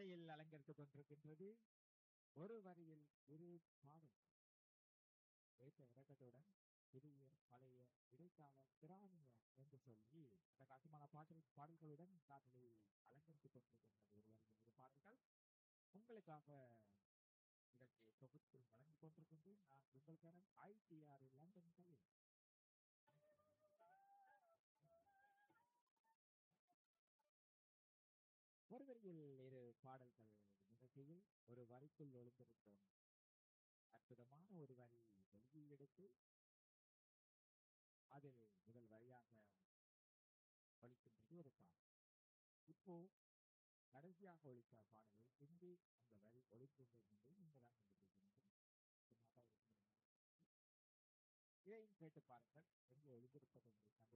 காற்றலையில் அலங்கரித்துக் கொண்டிருக்கின்றது ஒரு வரியில் இரு பாடல் ஏற்ற இறக்கத்துடன் புதிய பழைய இடைக்கால பிராணிய என்று சொல்லி அந்த கட்டுமான பாடல் பாடல்களுடன் காற்றலை அலங்கரித்துக் கொண்டிருக்கின்றது ஒரு வரியில் இரு பாடல்கள் உங்களுக்காக இதற்கு தொகுத்து வழங்கிக் கொண்டிருக்கின்றேன் நான் உங்கள் பேரன் ஐடிஆர் லண்டன் கல்வி ஒரு வரியில் இரு பாடல்கள் நிகழ்ச்சியில் ஒரு வரிக்குள் ஒளிந்திருக்கும் அற்புதமான ஒரு வரி வெளியே எடுத்து அதில் முதல் வரியாக ஒழிக்கின்றது ஒரு பாடல் இப்போ கடைசியாக ஒழித்த பாடலில் எங்கே அந்த வரி ஒழிக்கின்றது என்பதை நீங்கள் தான் கண்டுபிடிக்க வேண்டும் இதையும் கேட்டு பாருங்கள் எங்கே ஒழிந்திருப்பது என்று கண்டு